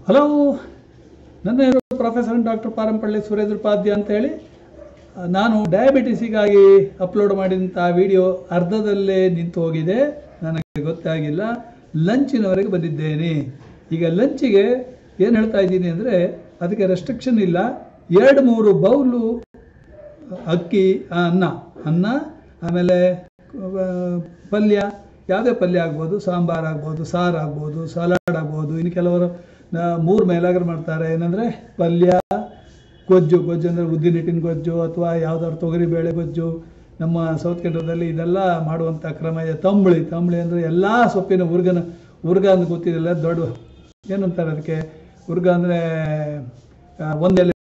hello ನನ್ನ ಹೆಸರು professor doctor Parampalli Surendra Padya ಅಂತ ಹೇಳಿ ನಾನು ಡಯಾಬಿಟಿಸಿಗಾಗಿ ಅಪ್ಲೋಡ್ ಮಾಡಿದಂಥ ವಿಡಿಯೋ ಅರ್ಧದಲ್ಲೇ ನಿಂತು ಹೋಗಿದೆ ನನಗೆ ಗೊತ್ತಾಗಿಲ್ಲ ಲಂಚಿನವರೆಗೆ ಬಂದಿದ್ದೇನೆ ಈಗ ಲಂಚಿಗೆ ಏನು ಹೇಳ್ತಾ ಇದ್ದೀನಿ ಅಂದರೆ ಅದಕ್ಕೆ ರೆಸ್ಟ್ರಿಕ್ಷನ್ ಇಲ್ಲ ಎರಡು ಮೂರು ಬೌಲು ಅಕ್ಕಿ ಆ, ಅನ್ನ ಅನ್ನ ಆಮೇಲೆ ಆ, ಪಲ್ಯ ಯಾವುದೇ ಪಲ್ಯ ಆಗ್ಬೋದು ಸಾಂಬಾರು ಆಗ್ಬೋದು ಸಾರು ಆಗ್ಬೋದು ಸಲಾಡ್ ಆಗ್ಬೋದು ಇನ್ನು ಕೆಲವರು ಮೂರು ಮೇಲಾಗರ್ ಮಾಡ್ತಾರೆ ಏನಂದರೆ ಪಲ್ಯ ಗೊಜ್ಜು ಗೊಜ್ಜು ಅಂದರೆ ಉದ್ದಿನಿಟ್ಟಿನ ಗೊಜ್ಜು ಅಥವಾ ಯಾವ್ದಾದ್ರು ತೊಗರಿ ಬೇಳೆ ಗೊಜ್ಜು ನಮ್ಮ ಸೌತ್ ಕೇಂದ್ರದಲ್ಲಿ ಇದೆಲ್ಲ ಮಾಡುವಂಥ ಕ್ರಮ ಇದೆ ತಂಬಳಿ ತಂಬಳಿ ಅಂದರೆ ಎಲ್ಲ ಸೊಪ್ಪಿನ ಉರ್ಗನ ಉರ್ಗ ಅಂತ ಗೊತ್ತಿರಲಿಲ್ಲ ದೊಡ್ಡ ಏನಂತಾರೆ ಅದಕ್ಕೆ ಉರ್ಗ ಅಂದರೆ ಒಂದೆಲೆ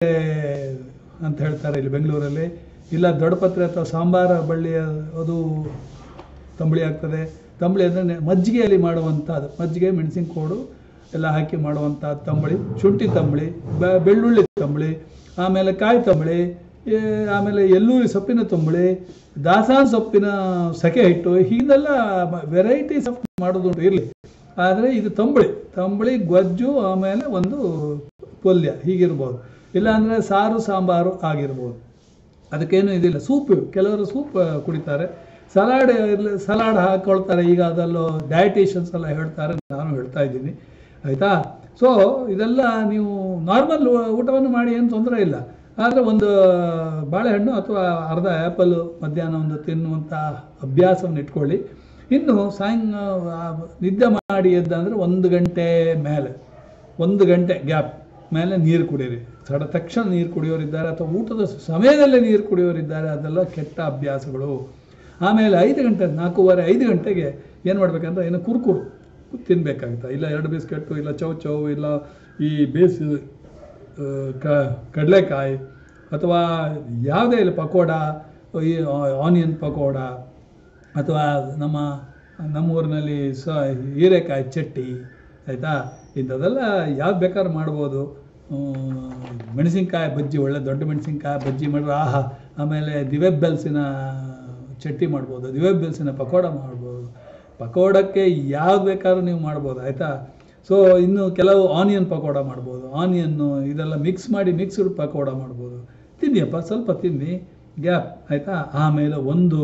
ಅಂತ ಹೇಳ್ತಾರೆ ಇಲ್ಲಿ ಬೆಂಗಳೂರಲ್ಲಿ ಇಲ್ಲ ದೊಡ್ಡಪತ್ರೆ ಅಥವಾ ಸಾಂಬಾರ ಬಳ್ಳಿಯ ಅದು ತಂಬಳಿ ಆಗ್ತದೆ ತಂಬಳಿ ಅಂದರೆ ಮಜ್ಜಿಗೆಯಲ್ಲಿ ಮಾಡುವಂಥದ್ದು ಮಜ್ಜಿಗೆ ಮೆಣಸಿನ ಕೋಡು ಎಲ್ಲ ಹಾಕಿ ಮಾಡುವಂಥ ತಂಬಳಿ ಶುಂಠಿ ತಂಬಳಿ ಬೆ- ಬೆಳ್ಳುಳ್ಳಿ ತಂಬಳಿ ಆಮೇಲೆ ಕಾಯಿ ತಂಬಳಿ ಈ ಆಮೇಲೆ ಎಲ್ಲೂರಿ ಸೊಪ್ಪಿನ ತಂಬಳಿ ದಾಸಾನ್ ಸೊಪ್ಪಿನ ಸೆಕೆ ಹಿಟ್ಟು ಹೀಗೆಲ್ಲ ವೆರೈಟೀಸ್ ಆಫ್ ಮಾಡೋದುಂಟು ಇರಲಿ ಆದರೆ ಇದು ತಂಬಳಿ ತಂಬಳಿ ಗೊಜ್ಜು ಆಮೇಲೆ ಒಂದು ಪಲ್ಯ ಹೀಗಿರ್ಬೋದು ಇಲ್ಲಾಂದರೆ ಸಾರು ಸಾಂಬಾರು ಆಗಿರ್ಬೋದು ಅದಕ್ಕೇನು ಇದಿಲ್ಲ ಸೂಪ್ ಕೆಲವರು ಸೂಪ್ ಕುಡಿತಾರೆ ಸಲಾಡ್ ಇರಲಿ ಸಲಾಡ್ ಹಾಕೊಳ್ತಾರೆ ಈಗ ಅದಲ್ಲೂ ಡಯಟಿಷಿಯನ್ಸ್ ಎಲ್ಲ ಹೇಳ್ತಾರೆ ನಾನು ಹೇಳ್ತಾ ಇದ್ದೀನಿ ಆಯಿತಾ ಸೊ ಇದೆಲ್ಲ ನೀವು ನಾರ್ಮಲ್ ಊಟವನ್ನು ಮಾಡಿ ಏನು ತೊಂದರೆ ಇಲ್ಲ ಆದರೆ ಒಂದು ಬಾಳೆಹಣ್ಣು ಅಥವಾ ಅರ್ಧ ಆ್ಯಪಲ್ ಮಧ್ಯಾಹ್ನ ಒಂದು ತಿನ್ನುವಂಥ ಅಭ್ಯಾಸವನ್ನು ಇಟ್ಕೊಳ್ಳಿ ಇನ್ನು ಸಾಯಂಕ ನಿದ್ದೆ ಮಾಡಿ ಎದ್ದಂದರೆ ಒಂದು ಗಂಟೆ ಮೇಲೆ ಒಂದು ಗಂಟೆ ಗ್ಯಾಪ್ ಮೇಲೆ ನೀರು ಕುಡೀರಿ ಸಡ ತಕ್ಷಣ ನೀರು ಕುಡಿಯೋರಿದ್ದಾರೆ ಅಥವಾ ಊಟದ ಸಮಯದಲ್ಲೇ ನೀರು ಕುಡಿಯೋರಿದ್ದಾರೆ ಅದೆಲ್ಲ ಕೆಟ್ಟ ಅಭ್ಯಾಸಗಳು ಆಮೇಲೆ ಐದು ಗಂಟೆ ನಾಲ್ಕೂವರೆ ಐದು ಗಂಟೆಗೆ ಏನು ಮಾಡ್ಬೇಕಂದ್ರೆ ಏನು ಕುರ್ಕುರು ತಿನ್ಬೇಕಾಗುತ್ತೆ ಇಲ್ಲ ಎರಡು ಬಿಸ್ಕೆಟ್ಟು ಇಲ್ಲ ಚೌ ಚೌ ಇಲ್ಲ ಈ ಬೇಸ್ ಆ, ಕ ಕಡಲೆಕಾಯಿ ಅಥವಾ ಯಾವುದೇ ಇಲ್ಲ ಪಕೋಡ ಈ ಆನಿಯನ್ ಪಕೋಡ ಅಥವಾ ನಮ್ಮ ನಮ್ಮೂರಿನಲ್ಲಿ ಸ ಹೀರೆಕಾಯಿ ಚಟ್ನಿ ಆಯಿತಾ ಇಂಥದ್ದೆಲ್ಲ ಯಾವ್ದು ಬೇಕಾದ್ರೂ ಮಾಡ್ಬೋದು ಹ್ಮ್, ಮೆಣಸಿನ್ಕಾಯಿ ಬಜ್ಜಿ ಒಳ್ಳೆ ದೊಡ್ಡ ಮೆಣಸಿನ್ಕಾಯಿ ಬಜ್ಜಿ ಮಾಡಿದ್ರೆ ಆಹಾ ಆಮೇಲೆ ದಿವೆಬ್ಬೆಲ್ಸಿನ ಚಟ್ನಿ ಮಾಡ್ಬೋದು ದಿವೆಬ್ಬೆಲ್ಸಿನ ಪಕೋಡ ಮಾಡ್ಬೋದು ಪಕೋಡಕ್ಕೆ ಯಾವ್ದು ಬೇಕಾದ್ರೂ ನೀವು ಮಾಡ್ಬೋದು ಆಯಿತಾ ಸೊ ಇನ್ನು ಕೆಲವು ಆನಿಯನ್ ಪಕೋಡ ಮಾಡ್ಬೋದು ಆನಿಯನ್ನು ಇದೆಲ್ಲ ಮಿಕ್ಸ್ ಮಾಡಿ ಮಿಕ್ಸ್ಡ್ ಪಕೋಡ ಮಾಡ್ಬೋದು ತಿನ್ನಿಯಪ್ಪ ಸ್ವಲ್ಪ ತಿನ್ನಿ ಗ್ಯಾಪ್ ಆಯಿತಾ ಆಮೇಲೆ ಒಂದು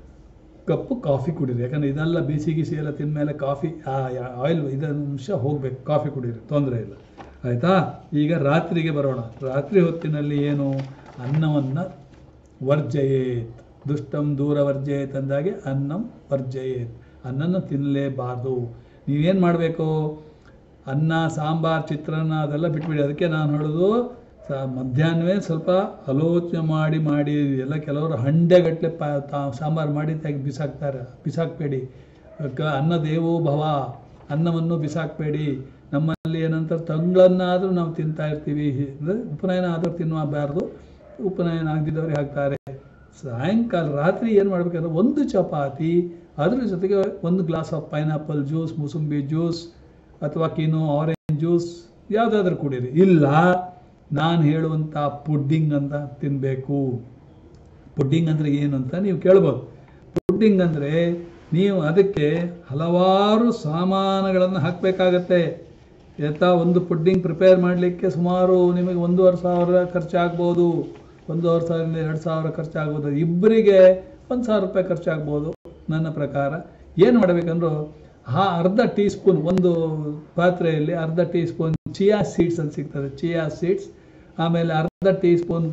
ಕಪ್ಪು ಕಾಫಿ ಕುಡೀರಿ ಯಾಕಂದರೆ ಇದೆಲ್ಲ ಬಿಸಿ ಗಿಸಿ ಎಲ್ಲ ತಿಂದಮೇಲೆ ಕಾಫಿ ಆ ಆಯಿಲ್ ಇದರ ಅಂಶ ಹೋಗ್ಬೇಕು ಕಾಫಿ ಕುಡೀರಿ ತೊಂದರೆ ಇಲ್ಲ ಆಯಿತಾ ಈಗ ರಾತ್ರಿಗೆ ಬರೋಣ ರಾತ್ರಿ ಹೊತ್ತಿನಲ್ಲಿ ಏನು ಅನ್ನವನ್ನು ವರ್ಜಯೇತ್ ದುಷ್ಟಂ ದೂರ ವರ್ಜಯೇತ್ ಅಂದಾಗೆ ಅನ್ನಂ ವರ್ಜಯೇತ್ ಅನ್ನನ ತಿನ್ನಲೇಬಾರ್ದು ನೀವೇನು ಮಾಡಬೇಕು ಅನ್ನ ಸಾಂಬಾರ್ ಚಿತ್ರಾನ್ನ ಅದೆಲ್ಲ ಬಿಟ್ಬಿಡಿ ಅದಕ್ಕೆ ನಾನು ಹೇಳೋದು ಸ ಮಧ್ಯಾಹ್ನವೇ ಸ್ವಲ್ಪ ಆಲೋಚನೆ ಮಾಡಿ ಮಾಡಿ ಎಲ್ಲ ಕೆಲವರು ಹಂಡೆಗಟ್ಟಲೆ ಪ ತಾ ಸಾಂಬಾರು ಮಾಡಿ ತೆಗೆ ಬಿಸಾಕ್ತಾರೆ ಬಿಸಾಕಬೇಡಿ ಕ ಅನ್ನ ದೇವೋ ಭವ ಅನ್ನವನ್ನು ಬಿಸಾಕಬೇಡಿ ನಮ್ಮಲ್ಲಿ ಏನಂತಾರೆ ತಂಗಳನ್ನಾದರೂ ನಾವು ತಿಂತಾ ಇರ್ತೀವಿ ಅಂದರೆ ಉಪನಯನ ಆದರೂ ತಿನ್ನಬಾರ್ದು ಉಪನಯನ ಆಗದಿದ್ದವ್ರಿಗೆ ಹಾಕ್ತಾರೆ ಸಾಯಂಕಾಲ ರಾತ್ರಿ ಏನು ಮಾಡ್ಬೇಕಂದ್ರೆ ಒಂದು ಚಪಾತಿ ಅದ್ರ ಜೊತೆಗೆ ಒಂದು glass of pineapple juice mosambi juice ಅಥವಾ ಕಿನೋ ಆರೆಂಜ್ ಜ್ಯೂಸ್ ಯಾವುದಾದ್ರೂ ಕುಡೀರಿ ಇಲ್ಲ ನಾನು ಹೇಳುವಂಥ ಪುಡ್ಡಿಂಗ್ ಅಂತ ತಿನ್ನಬೇಕು ಪುಡ್ಡಿಂಗ್ ಅಂದರೆ ಏನು ಅಂತ ನೀವು ಕೇಳ್ಬೋದು ಪುಡ್ಡಿಂಗ್ ಅಂದರೆ ನೀವು ಅದಕ್ಕೆ ಹಲವಾರು ಸಾಮಾನುಗಳನ್ನು ಹಾಕಬೇಕಾಗತ್ತೆ ಯಥಾ ಒಂದು ಪುಡ್ಡಿಂಗ್ ಪ್ರಿಪೇರ್ ಮಾಡಲಿಕ್ಕೆ ಸುಮಾರು ನಿಮಗೆ ಒಂದೂವರೆ ಸಾವಿರ ಖರ್ಚಾಗ್ಬೋದು ಒಂದೂವರೆ ಸಾವಿರದಿಂದ ಎರಡು ಸಾವಿರ ಖರ್ಚಾಗ್ಬೋದು ಇಬ್ಬರಿಗೆ ಒಂದು ಸಾವಿರ ರೂಪಾಯಿ ಖರ್ಚಾಗ್ಬೋದು ನನ್ನ ಪ್ರಕಾರ ಏನು ಮಾಡಬೇಕಂದ್ರು ಆ ಅರ್ಧ ಟೀ ಸ್ಪೂನ್ ಒಂದು ಪಾತ್ರೆಯಲ್ಲಿ ಅರ್ಧ ಟೀ ಸ್ಪೂನ್ ಚಿಯಾ ಸೀಡ್ಸ್ ಅಂತ ಸಿಗ್ತದೆ ಚಿಯಾ ಸೀಡ್ಸ್ ಆಮೇಲೆ ಅರ್ಧ ಟೀ ಸ್ಪೂನ್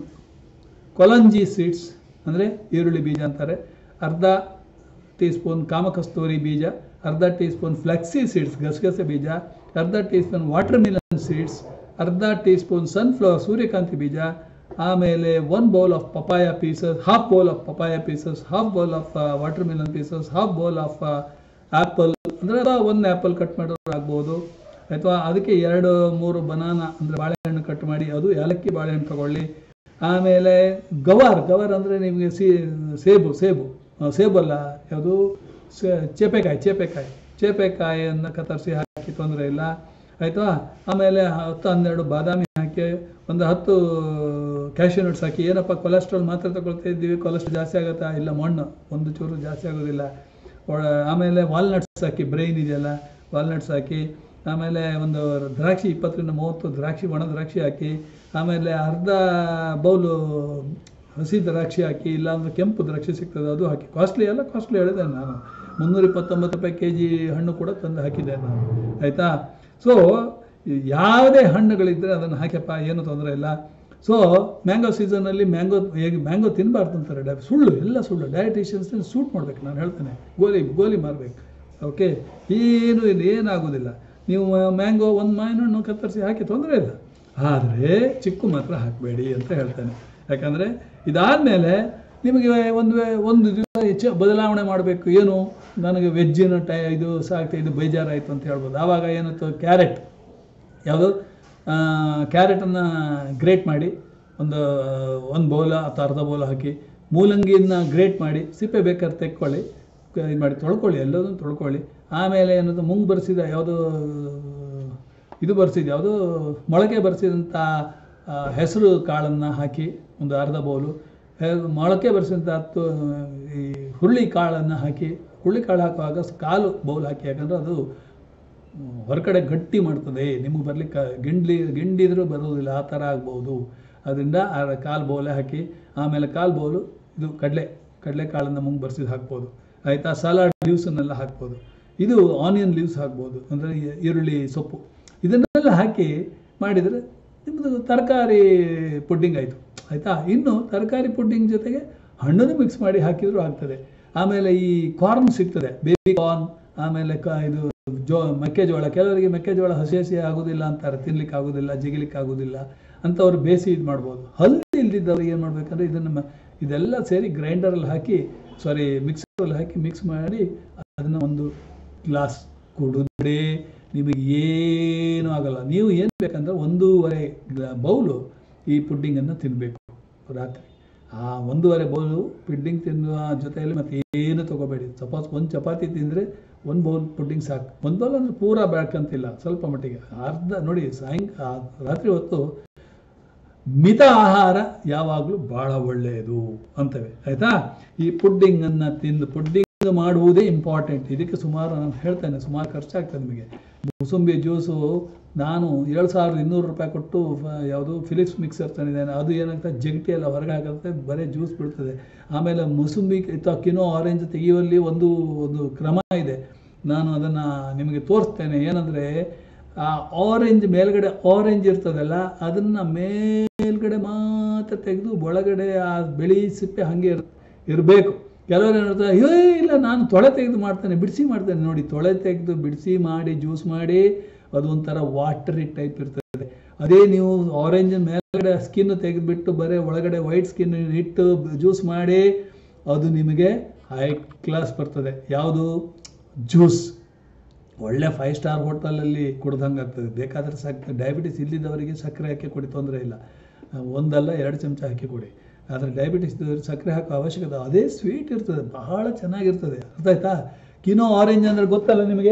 ಕೊಲಂಜಿ ಸೀಡ್ಸ್ ಅಂದರೆ ಈರುಳ್ಳಿ ಬೀಜ ಅಂತಾರೆ ಅರ್ಧ ಟೀ ಸ್ಪೂನ್ ಕಾಮಕಸ್ತೂರಿ ಬೀಜ ಅರ್ಧ ಟೀ ಸ್ಪೂನ್ ಫ್ಲೆಕ್ಸಿ ಸೀಡ್ಸ್ ಗಸಗಸೆ ಬೀಜ ಅರ್ಧ teaspoon watermelon seeds ಅರ್ಧ ಟೀ ಸ್ಪೂನ್ ಸನ್ಫ್ಲವರ್ ಸೂರ್ಯಕಾಂತಿ ಬೀಜ ಆಮೇಲೆ one bowl of papaya pieces half bowl of papaya pieces half bowl of watermelon pieces half bowl of apple ಅಂದರೆ ಒಂದು apple cut ಮಾಡೋರು ಆಗ್ಬೋದು ಅಥವಾ ಅದಕ್ಕೆ ಎರಡು ಮೂರು ಬನಾನ ಅಂದರೆ ಬಾಳೆಹಣ್ಣು ಕಟ್ ಮಾಡಿ ಅದು ಏಲಕ್ಕಿ ಬಾಳೆಹಣ್ಣು ತಗೊಳ್ಳಿ ಆಮೇಲೆ ಗವಾರ್ ಗವಾರ್ ಅಂದರೆ ನಿಮಗೆ ಸಿ ಸೇಬು ಸೇಬು ಆ, ಸೇಬಲ್ಲ ಯಾವುದು ಸೇ- ಚೇಪೆಕಾಯಿ ಚೇಪೆಕಾಯಿ ಚೇಪೆಕಾಯಿಯನ್ನು ಕತ್ತರಿಸಿ ಹಾಕಿ ತೊಂದರೆ ಇಲ್ಲ ಆಯಿತಾ ಆಮೇಲೆ ಹತ್ತು ಹನ್ನೆರಡು ಬಾದಾಮಿ ಹಾಕಿ ಒಂದು ಹತ್ತು ಕ್ಯಾಶ್ಯೂ ನಟ್ಸ್ ಹಾಕಿ ಏನಪ್ಪ ಕೊಲೆಸ್ಟ್ರಾಲ್ ಮಾತ್ರ ತಗೊಳ್ತಾ ಇದ್ದೀವಿ ಕೊಲೆಸ್ಟ್ರಾಲ್ ಜಾಸ್ತಿ ಆಗುತ್ತಾ ಇಲ್ಲ ಮಣ್ಣು ಒಂದು ಚೂರು ಜಾಸ್ತಿ ಆಗೋದಿಲ್ಲ ಒಳ- ಆಮೇಲೆ ವಾಲ್ನಟ್ಸ್ ಹಾಕಿ ಬ್ರೈನ್ ಇದೆಯಲ್ಲ ವಾಲ್ನಟ್ಸ್ ಹಾಕಿ ಆಮೇಲೆ ಒಂದು ದ್ರಾಕ್ಷಿ ಇಪ್ಪತ್ತರಿಂದ ಮೂವತ್ತು ದ್ರಾಕ್ಷಿ ಒಣ ದ್ರಾಕ್ಷಿ ಹಾಕಿ ಆಮೇಲೆ ಅರ್ಧ ಬೌಲು ಹಸಿ ದ್ರಾಕ್ಷಿ ಹಾಕಿ ಇಲ್ಲಾಂದ್ರೆ ಕೆಂಪು ದ್ರಾಕ್ಷಿ ಸಿಗ್ತದೆ ಅದು ಹಾಕಿ ಕಾಸ್ಟ್ಲಿ ಅಲ್ಲ ಕಾಸ್ಟ್ಲಿ ಹೇಳಿದೆ ನಾನು ಮುನ್ನೂರ ಇಪ್ಪತ್ತೊಂಬತ್ತು ರೂಪಾಯಿ ಕೆ ಜಿ ಹಣ್ಣು ಕೂಡ ತಂದು ಹಾಕಿದ್ದೆ ನಾನು ಆಯಿತಾ ಸೊ ಯಾವುದೇ ಹಣ್ಣುಗಳಿದ್ದರೆ ಅದನ್ನು ಹಾಕ್ಯಪ್ಪ ಏನು ತೊಂದರೆ ಇಲ್ಲ ಸೊ ಮ್ಯಾಂಗೋ ಸೀಸನಲ್ಲಿ ಮ್ಯಾಂಗೋ ಹೇಗೆ ಮ್ಯಾಂಗೋ ತಿನ್ನಬಾರ್ದು ಅಂತಾರೆ ಡೈ ಸುಳ್ಳು ಎಲ್ಲ ಸುಳ್ಳು ಡಯಟಿಷಿಯನ್ಸ್ ಸೂಟ್ ಮಾಡ್ಬೇಕು ನಾನು ಹೇಳ್ತೇನೆ ಗೋಲಿ ಗೋಲಿ ಮಾರಬೇಕು ಓಕೆ ಏನು ಇಲ್ಲ ಏನಾಗೋದಿಲ್ಲ ನೀವು ಮ್ಯಾಂಗೋ ಒಂದು ಮಾವಿನ ಹಣ್ಣು ಕತ್ತರಿಸಿ ಹಾಕಿ ತೊಂದರೆ ಇಲ್ಲ ಆದರೆ ಚಿಕ್ಕು ಮಾತ್ರ ಹಾಕಬೇಡಿ ಅಂತ ಹೇಳ್ತೇನೆ ಯಾಕಂದರೆ ಇದಾದಮೇಲೆ ನಿಮಗೆ ಒಂದು ವೇ- ಒಂದು ದಿವಸ ಹೆಚ್ಚು ಬದಲಾವಣೆ ಮಾಡಬೇಕು ಏನು ನನಗೆ ವೆಜ್ಜಿನ ಟೈ ಇದು ಸಾಕ್ತಾ ಇದು ಬೇಜಾರಾಯಿತು ಅಂತ ಹೇಳ್ಬೋದು ಆವಾಗ ಏನಿತ್ತು ಕ್ಯಾರೆಟ್ ಯಾವುದು ಕ್ಯಾರೆಟನ್ನು ಗ್ರೇಟ್ ಮಾಡಿ ಒಂದು ಒಂದು ಬೌಲ ಅಥವಾ ಅರ್ಧ ಬೌಲ ಹಾಕಿ ಮೂಲಂಗಿನ ಗ್ರೇಟ್ ಮಾಡಿ ಸಿಪ್ಪೆ ಬೇಕಾದ್ರೆ ತೆಕ್ಕೊಳ್ಳಿ ಇದು ಮಾಡಿ ತೊಳ್ಕೊಳ್ಳಿ ಎಲ್ಲದನ್ನು ತೊಳ್ಕೊಳ್ಳಿ ಆಮೇಲೆ ಏನದು ಮುಂಗ್ ಬರೆಸಿದ ಯಾವುದೋ ಇದು ಬರ್ಸಿದ್ದು ಯಾವುದು ಮೊಳಕೆ ಬರೆಸಿದಂಥ ಹೆಸರು ಕಾಳನ್ನು ಹಾಕಿ ಒಂದು ಅರ್ಧ ಬೌಲು ಹೆ- ಮೊಳಕೆ ಬರೆಸಿದಂಥ ಹತ್ತು ಈ ಹುರುಳಿ ಕಾಳನ್ನು ಹಾಕಿ ಹುರುಳಿ ಕಾಳು ಹಾಕುವಾಗ ಕಾಲು ಬೌಲ್ ಹಾಕಿ ಯಾಕಂದರೆ ಅದು ಹೊರಗಡೆ ಗಟ್ಟಿ ಮಾಡ್ತದೆ ನಿಮಗೆ ಬರ್ಲಿಕ್ಕೆ ಗಿಂಡ್ಲಿ ಗಿಂಡಿದ್ರೂ ಬರೋದಿಲ್ಲ ಆ ಥರ ಆಗ್ಬೋದು ಅದರಿಂದ ಆ ಕಾಲು ಬೌಲೆ ಹಾಕಿ ಆಮೇಲೆ ಕಾಲು ಬೌಲು ಇದು ಕಡಲೆ ಕಡಲೆ ಕಾಳನ್ನು ಮುಂಗೆ ಬರ್ಸಿದ್ದು ಹಾಕ್ಬೋದು ಆಯಿತಾ ಸಲಾಡ್ ಲೀವ್ಸನ್ನೆಲ್ಲ ಹಾಕ್ಬೋದು ಇದು ಆನಿಯನ್ ಲೀವ್ಸ್ ಹಾಕ್ಬೋದು ಅಂದರೆ ಈರುಳ್ಳಿ ಸೊಪ್ಪು ಇದನ್ನೆಲ್ಲ ಹಾಕಿ ಮಾಡಿದರೆ ನಿಮ್ಮದು ತರಕಾರಿ ಪುಡ್ಡಿಂಗ್ ಆಯಿತು ಆಯಿತಾ ಇನ್ನು ತರಕಾರಿ ಪುಡ್ಡಿಂಗ್ ಜೊತೆಗೆ ಹಣ್ಣನ್ನು ಮಿಕ್ಸ್ ಮಾಡಿ ಹಾಕಿದರೂ ಆಗ್ತದೆ ಆಮೇಲೆ ಈ ಕಾರ್ನ್ ಸಿಗ್ತದೆ ಬೇಬಿ ಕಾರ್ನ್ ಆಮೇಲೆ ಕ ಇದು ಜೋ ಮೆಕ್ಕೆಜೋಳ ಕೆಲವರಿಗೆ ಮೆಕ್ಕೆಜೋಳ ಹಸಿ ಹಸಿ ಆಗೋದಿಲ್ಲ ಅಂತಾರೆ ತಿನ್ಲಿಕ್ಕೆ ಆಗೋದಿಲ್ಲ ಜಿಗಿಲಿಕ್ಕೆ ಆಗೋದಿಲ್ಲ ಅಂಥವ್ರು ಬೇಯಿಸಿ ಇದು ಮಾಡ್ಬೋದು ಹಲ್ದಿ ಇಲ್ದಿದ್ದವ್ರಿಗೆ ಏನು ಮಾಡ್ಬೇಕಂದ್ರೆ ಇದನ್ನು ಮ- ಇದೆಲ್ಲ ಸೇರಿ ಗ್ರೈಂಡರಲ್ಲಿ ಹಾಕಿ ಸಾರಿ ಮಿಕ್ಸರಲ್ಲಿ ಹಾಕಿ ಮಿಕ್ಸ್ ಮಾಡಿ ಅದನ್ನು ಒಂದು ಗ್ಲಾಸ್ ಕುಡಿದ್ರೆ ನಿಮಗೆ ಏನೂ ಆಗಲ್ಲ ನೀವು ಏನು ಬೇಕಂದ್ರೆ ಒಂದೂವರೆ ಗ್ಲಾ ಬೌಲು ಈ ಪುಡ್ಡಿಂಗನ್ನು ತಿನ್ನಬೇಕು ರಾತ್ರಿ ಆ ಒಂದೂವರೆ ಬೌಲು ಪುಡ್ಡಿಂಗ್ ತಿನ್ನುವ ಜೊತೆಯಲ್ಲಿ ಮತ್ತೆ ಏನು ತಗೋಬೇಡಿ ಸಪೋಸ್ ಒಂದು ಚಪಾತಿ ತಿಂದರೆ ಒಂದು ಬೌಲ್ ಪುಡ್ಡಿಂಗ್ ಸಾಕು ಒಂದು ಬೌಲ್ ಅಂದರೆ ಪೂರ ಬೇಕಂತಿಲ್ಲ ಸ್ವಲ್ಪ ಮಟ್ಟಿಗೆ ಅರ್ಧ ನೋಡಿ ಸಾಯಂಕ ರಾತ್ರಿ ಹೊತ್ತು ಮಿತ ಆಹಾರ ಯಾವಾಗಲೂ ಬಹಳ ಒಳ್ಳೆಯದು ಅಂತವೆ ಆಯ್ತಾ ಈ ಪುಡ್ಡಿಂಗನ್ನು ತಿಂದು ಪುಡ್ಡಿಂಗ್ ಮಾಡುವುದೇ ಇಂಪಾರ್ಟೆಂಟ್ ಇದಕ್ಕೆ ಸುಮಾರು ನಾನು ಹೇಳ್ತೇನೆ ಸುಮಾರು ಖರ್ಚಾಗ್ತದೆ ನಿಮಗೆ ಮೂಸಂಬಿ ಜ್ಯೂಸು ನಾನು ಏಳು ಸಾವಿರದ ಇನ್ನೂರು ರೂಪಾಯಿ ಕೊಟ್ಟು ಫ- ಯಾವುದು ಫಿಲಿಪ್ಸ್ ಮಿಕ್ಸರ್ ತಂದಿದ್ದೇನೆ ಅದು ಏನಾಗ್ತದೆ ಜಗಟಿ ಎಲ್ಲ ಹೊರಗೆ ಹಾಕುತ್ತೆ ಬರೀ ಜ್ಯೂಸ್ ಬಿಡ್ತದೆ ಆಮೇಲೆ ಮೂಸಂಬಿ ಅಥವಾ ಕಿನೋ ಆರೆಂಜ್ ತೆಗೆಯುವಲ್ಲಿ ಒಂದು ಒಂದು ಕ್ರಮ ಇದೆ ನಾನು ಅದನ್ನು ನಿಮಗೆ ತೋರಿಸ್ತೇನೆ ಏನಂದರೆ ಆ ಆರೆಂಜ್ ಮೇಲ್ಗಡೆ ಆರೆಂಜ್ ಇರ್ತದಲ್ಲ ಅದನ್ನು ಮೇಲ್ಗಡೆ ಮಾತ್ರ ತೆಗೆದು ಒಳಗಡೆ ಆ ಬಿಳಿ ಸಿಪ್ಪೆ ಹಾಗೆ ಇರ್ ಇರಬೇಕು ಕೆಲವರು ಏನಿರ್ತಾರೆ ಅಯ್ಯೋ ಇಲ್ಲ ನಾನು ತೊಳೆ ತೆಗೆದು ಮಾಡ್ತೇನೆ ಬಿಡಿಸಿ ಮಾಡ್ತೇನೆ ನೋಡಿ ತೊಳೆ ತೆಗೆದು ಬಿಡಿಸಿ ಮಾಡಿ ಜ್ಯೂಸ್ ಮಾಡಿ ಅದು ಒಂಥರ ವಾಟರಿ ಟೈಪ್ ಇರ್ತದೆ ಅದೇ ನೀವು ಆರೆಂಜ್ ಮೇಲ್ಗಡೆ ಸ್ಕಿನ್ ತೆಗೆದುಬಿಟ್ಟು ಬರೀ ಒಳಗಡೆ ವೈಟ್ ಸ್ಕಿನ್ ಇಟ್ಟು ಜ್ಯೂಸ್ ಮಾಡಿ ಅದು ನಿಮಗೆ ಹೈ ಕ್ಲಾಸ್ ಬರ್ತದೆ ಯಾವುದು ಜ್ಯೂಸ್ ಒಳ್ಳೆ ಫೈವ್ ಸ್ಟಾರ್ ಹೋಟೆಲಲ್ಲಿ ಕುಡ್ದಂಗೆ ಆಗ್ತದೆ ಬೇಕಾದರೆ ಸಕ್ ಡಯಾಬಿಟಿಸ್ ಇಲ್ಲಿದ್ದವರಿಗೆ ಸಕ್ಕರೆ ಹಾಕಿ ಕೊಡಿ ತೊಂದರೆ ಇಲ್ಲ ಆ, ಒಂದಲ್ಲ ಎರಡು ಚಮಚ ಹಾಕಿ ಕೊಡಿ ಆದರೆ ಡಯಾಬಿಟಿಸ್ ಇದ್ದವರಿಗೆ ಸಕ್ಕರೆ ಹಾಕೋ ಅವಶ್ಯಕತೆ ಅದೇ ಸ್ವೀಟ್ ಇರ್ತದೆ ಬಹಳ ಚೆನ್ನಾಗಿರ್ತದೆ ಅರ್ಥ ಆಯ್ತಾ ಕಿನೋ ಆರೆಂಜ್ ಅಂದರೆ ಗೊತ್ತಲ್ಲ ನಿಮಗೆ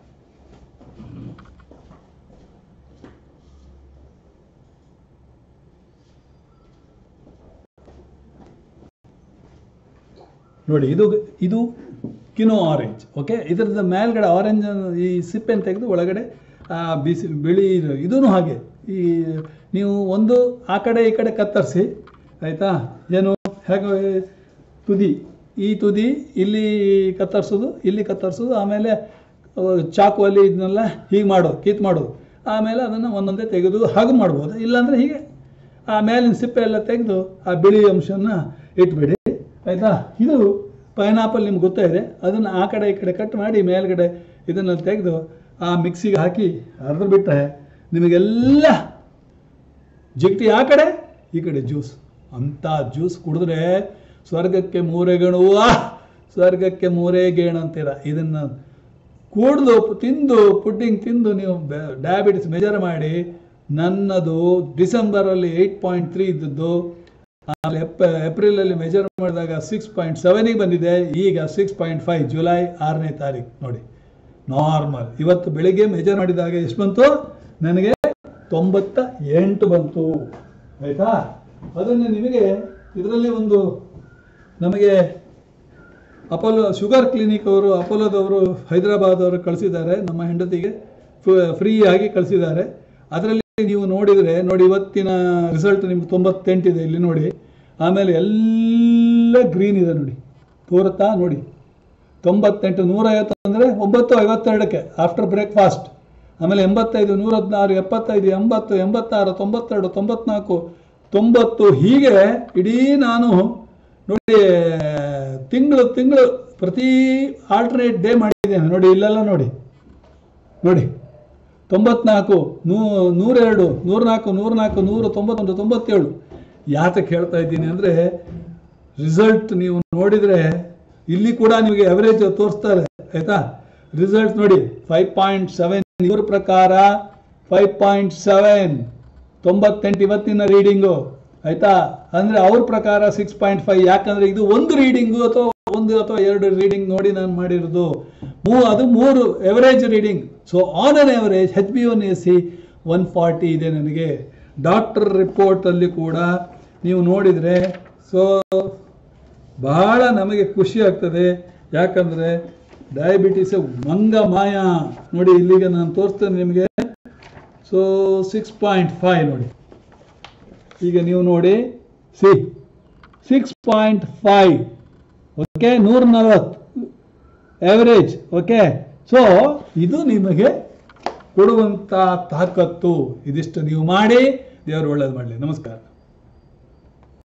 ನೋಡಿ ಇದು ಇದು ಕಿನೋ ಆರೆಂಜ್ ಓಕೆ ಇದರದ ಮೇಲ್ಗಡೆ ಆರೆಂಜ್ ಈ ಸಿಪ್ಪೆನ ತೆಗೆದು ಒಳಗಡೆ ಆ ಬಿಸಿ ಬಿಳಿ ಇದೂ ಹಾಗೆ ಈ ನೀವು ಒಂದು ಆ ಕಡೆ ಈ ಕಡೆ ಕತ್ತರಿಸಿ ಆಯಿತಾ ಏನು ಹೇಗೆ ತುದಿ ಈ ತುದಿ ಇಲ್ಲಿ ಕತ್ತರಿಸೋದು ಇಲ್ಲಿ ಕತ್ತರಿಸೋದು ಆಮೇಲೆ ಅಹ್, ಚಾಕುವಲ್ಲಿ ಇದನ್ನೆಲ್ಲ ಹೀಗೆ ಮಾಡೋದು ಕೀತ್ ಮಾಡೋದು ಆಮೇಲೆ ಅದನ್ನು ಒಂದೊಂದೇ ತೆಗೆದು ಹಾಗೂ ಮಾಡ್ಬೋದು ಇಲ್ಲಾಂದರೆ ಹೀಗೆ ಆ ಮೇಲಿನ ಸಿಪ್ಪೆ ಎಲ್ಲ ತೆಗೆದು ಆ ಬಿಳಿ ಅಂಶನ ಇಟ್ಬಿಡಿ ಆಯಿತಾ ಇದು ಪೈನಾಪಲ್ ನಿಮ್ಗೆ ಗೊತ್ತೇ ಇದೆ ಅದನ್ನು ಆ ಕಡೆ ಈ ಕಡೆ ಕಟ್ ಮಾಡಿ ಮೇಲ್ಗಡೆ ಇದನ್ನು ತೆಗೆದು ಆ ಮಿಕ್ಸಿಗೆ ಹಾಕಿ ಅರ್ಧ ಬಿಟ್ಟರೆ ನಿಮಗೆಲ್ಲ ಜಿಗ್ಟಿ ಆ ಕಡೆ ಈ ಕಡೆ ಜ್ಯೂಸ್ ಅಂಥ ಜ್ಯೂಸ್ ಕುಡಿದ್ರೆ ಸ್ವರ್ಗಕ್ಕೆ ಮೂರೇ ಗೇಣು ಆ ಸ್ವರ್ಗಕ್ಕೆ ಮೂರೇ ಗೇಣು ಅಂತೀರ ಇದನ್ನು ಕುಡಿದು ತಿಂದು ಪುಡ್ಡಿಂಗ್ ತಿಂದು ನೀವು ಡಯಾಬಿಟಿಸ್ ಮೆಜರ್ ಮಾಡಿ ನನ್ನದು ಡಿಸೆಂಬರಲ್ಲಿ ಏಯ್ಟ್ ಪಾಯಿಂಟ್ ತ್ರೀ ಇದ್ದದ್ದು ಆಮೇಲೆ ಎಪ್ ಏಪ್ರಿಲಲ್ಲಿ ಮೆಜರ್ ಮಾಡಿದಾಗ ಸಿಕ್ಸ್ ಪಾಯಿಂಟ್ ಸೆವೆನಿಗೆ ಬಂದಿದೆ ಈಗ ಸಿಕ್ಸ್ ಪಾಯಿಂಟ್ ಫೈವ್ ಜುಲೈ ಆರನೇ ತಾರೀಕು ನೋಡಿ ನಾರ್ಮಲ್ ಇವತ್ತು ಬೆಳಿಗ್ಗೆ ಮೆಜರ್ ಮಾಡಿದಾಗ ಎಷ್ಟು ಬಂತು ನನಗೆ ತೊಂಬತ್ತ ಎಂಟು ಬಂತು ಆಯಿತಾ ಅದನ್ನು ನಿಮಗೆ ಇದರಲ್ಲಿ ಒಂದು ನಮಗೆ ಅಪೋಲೋ ಶುಗರ್ ಕ್ಲಿನಿಕ್ ಅವರು ಅಪೋಲೋದವರು ಹೈದರಾಬಾದ್ ಅವರು ಕಳಿಸಿದ್ದಾರೆ ನಮ್ಮ ಹೆಂಡತಿಗೆ ಫ್ರೀ ಆಗಿ ಕಳಿಸಿದ್ದಾರೆ ಅದರಲ್ಲಿ ನೀವು ನೋಡಿದರೆ ನೋಡಿ ಇವತ್ತಿನ ರಿಸಲ್ಟ್ ನಿಮ್ಗೆ ತೊಂಬತ್ತೆಂಟಿದೆ ಇಲ್ಲಿ ನೋಡಿ ಆಮೇಲೆ ಎಲ್ಲ ಗ್ರೀನ್ ಇದೆ ನೋಡಿ ತೋರುತ್ತಾ ನೋಡಿ ತೊಂಬತ್ತೆಂಟು ನೂರೈವತ್ತು ಅಂದರೆ ಒಂಬತ್ತು ಐವತ್ತೆರಡಕ್ಕೆ ಆಫ್ಟರ್ ಬ್ರೇಕ್ಫಾಸ್ಟ್ ಆಮೇಲೆ ಎಂಬತ್ತೈದು ನೂರ ಹದಿನಾರು ಎಪ್ಪತ್ತೈದು ಎಂಬತ್ತು ಎಂಬತ್ತಾರು ತೊಂಬತ್ತೆರಡು ತೊಂಬತ್ನಾಲ್ಕು ತೊಂಬತ್ತು ಹೀಗೆ ಇಡೀ ನಾನು ನೋಡಿ ತಿಂಗಳು ತಿಂಗಳು ಪ್ರತಿ ಆಲ್ಟರ್ನೇಟ್ ಡೇ ಮಾಡಿದ್ದೇನೆ ನೋಡಿ ಇಲ್ಲೆಲ್ಲ ನೋಡಿ ನೋಡಿ ತೊಂಬತ್ನಾಲ್ಕು ನೂ ನೂರೆರಡು ನೂರ್ನಾಲ್ಕು ನೂರ್ನಾಲ್ಕು ನೂರು ತೊಂಬತ್ತೊಂದು ತೊಂಬತ್ತೇಳು ಯಾತಕ್ಕೆ ಹೇಳ್ತಾ ಇದ್ದೀನಿ ಅಂದರೆ ರಿಸಲ್ಟ್ ನೀವು ನೋಡಿದರೆ ಇಲ್ಲಿ ಕೂಡ ನಿಮಗೆ ಅವರೇಜ್ ತೋರಿಸ್ತಾರೆ ಆಯ್ತಾ ರಿಸಲ್ಟ್ ನೋಡಿ ಫೈವ್ ಪಾಯಿಂಟ್ ಸೆವೆನ್ ಇವ್ರ ಪ್ರಕಾರ ಫೈವ್ ಪಾಯಿಂಟ್ ಸೆವೆನ್ ತೊಂಬತ್ತೆಂಟು ಇವತ್ತಿನ ರೀಡಿಂಗು ಆಯ್ತಾ ಅಂದರೆ ಅವ್ರ ಪ್ರಕಾರ ಸಿಕ್ಸ್ ಪಾಯಿಂಟ್ ಫೈವ್ ಯಾಕಂದ್ರೆ ಇದು ಒಂದು ರೀಡಿಂಗು ಅಥವಾ ಒಂದು ಅಥವಾ ಎರಡು ರೀಡಿಂಗ್ ನೋಡಿ ನಾನು ಮಾಡಿರೋದು ಮೂ ಅದು ಮೂರು average reading so on an average H B one S C one forty ಇದೆ ನನಗೆ ಡಾಕ್ಟರ್ ರಿಪೋರ್ಟಲ್ಲಿ ಕೂಡ ನೀವು ನೋಡಿದರೆ ಸೊ ಬಹಳ ನಮಗೆ ಖುಷಿ ಆಗ್ತದೆ ಯಾಕಂದರೆ ಡಯಾಬಿಟಿಸ್ ಮಂಗ ಮಾಯ ನೋಡಿ ಇಲ್ಲಿಗೆ ನಾನು ತೋರಿಸ್ತೇನೆ ನಿಮಗೆ ಸೊ ಸಿಕ್ಸ್ ಪಾಯಿಂಟ್ ಫೈವ್ ನೋಡಿ ಈಗ ನೀವು ನೋಡಿ ಸಿ ಸಿಕ್ಸ್ ಪಾಯಿಂಟ್ ಫೈವ್ ಓಕೆ ನೂರ ನಲವತ್ತು ಎವರೇಜ್ ಓಕೆ ಸೊ ಇದು ನಿಮಗೆ ಕೊಡುವಂಥ ತಾಕತ್ತು ಇದಿಷ್ಟು ನೀವು ಮಾಡಿ ದೇವರು ಒಳ್ಳೇದು ಮಾಡಲಿ ನಮಸ್ಕಾರ